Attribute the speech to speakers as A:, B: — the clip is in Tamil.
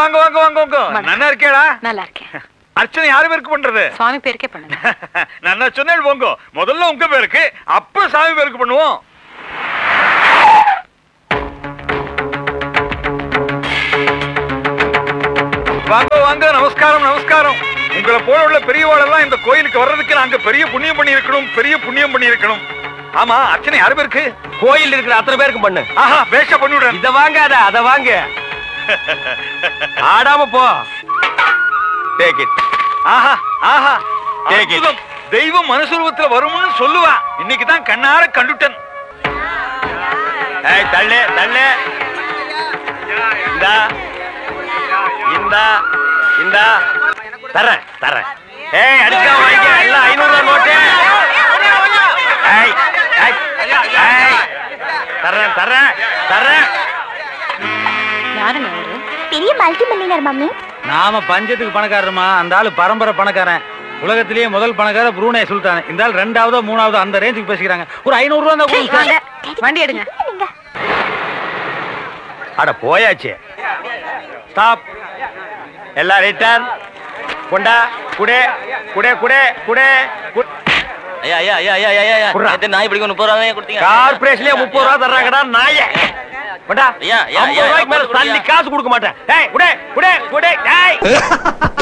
A: வாங்க வாங்க வாங்க வாங்க
B: வணக்கம்.
A: நன்னா இருக்கேடா
B: நல்லா இருக்கேன்
A: அர்ச்சனை யாரு பேருக்கு பண்றது
B: சுவாமி பேருக்கே பண்ணுங்க
A: நன்னா சொன்னேன் போங்க முதல்ல உங்க பேருக்கு அப்புறம் சாமி பேருக்கு பண்ணுவோம் வாங்க வாங்க நமஸ்காரம் நமஸ்காரம் உங்களை போல உள்ள பெரியவாளெல்லாம் இந்த கோயிலுக்கு வர்றதுக்கு நாங்க பெரிய புண்ணியம் பண்ணி இருக்கணும் பெரிய புண்ணியம் பண்ணி இருக்கணும் ஆமா அர்ச்சனை யாரு பேருக்கு
C: கோயில் இருக்கிற அத்தனை பேருக்கு பண்ணு
A: ஆஹா வேஷ பண்ணிவிடுறேன்
C: இத வாங்காத அத வாங்க ஆடாம போ டேக் இட்
A: ஆஹா ஆஹா
C: Take it.
A: அற்புதம். தெய்வம் மனுஷரூபத்துல வரும்னு சொல்லுவா இன்னைக்கு தான் கண்ணார கண்டுட்டேன்
C: ஏய் தள்ளு தள்ளு இந்தா இந்தா இந்தா தரேன் தரேன் ஏய் அடிச்சா வாங்கிக்க எல்லாம் ஐநூறு ரூபாய் நோட்டு ஏய் ஏய் ஏய் தரேன் தரேன் தரேன்
B: யாருங்க அவரு
D: பெரிய மல்டி மில்லியனர் மம்மி
E: நாம பஞ்சத்துக்கு பணக்காரருமா அந்த ஆளு பரம்பரை பணக்காரன் உலகத்திலேயே முதல் பணக்கார புரூனே சுல்தான் இந்த ஆள் ரெண்டாவதோ மூணாவதோ அந்த ரேஞ்சுக்கு பேசிக்கிறாங்க ஒரு ஐநூறு ரூபா
B: சரி,
E: தான்
B: வாங்க வண்டி எடுங்க
D: நீங்க
C: அட போயாச்சு ஸ்டாப் எல்லாம் ரிட்டர்ன் கொண்டா குடே குடே குடே குடே
F: ஐயா ஐயா ஐயா ஐயா ஐயா ஐயா
C: குர்ரா.
F: நேத்து நாய் பிடிக்க முப்பது ரூபா கொடுத்தீங்க
C: கார்பரேஷன்லயே முப்பது ரூபா தர்றாங்கடா நாய கொண்டா
F: ஐயா, ஐயா,
C: ஐம்பது
F: ஐயா,
C: ரூபாய்க்கு மேல
F: ஐம்பது
C: தள்ளி காசு கொடுக்க மாட்டேன் டேய் குடே குடே குடே டேய்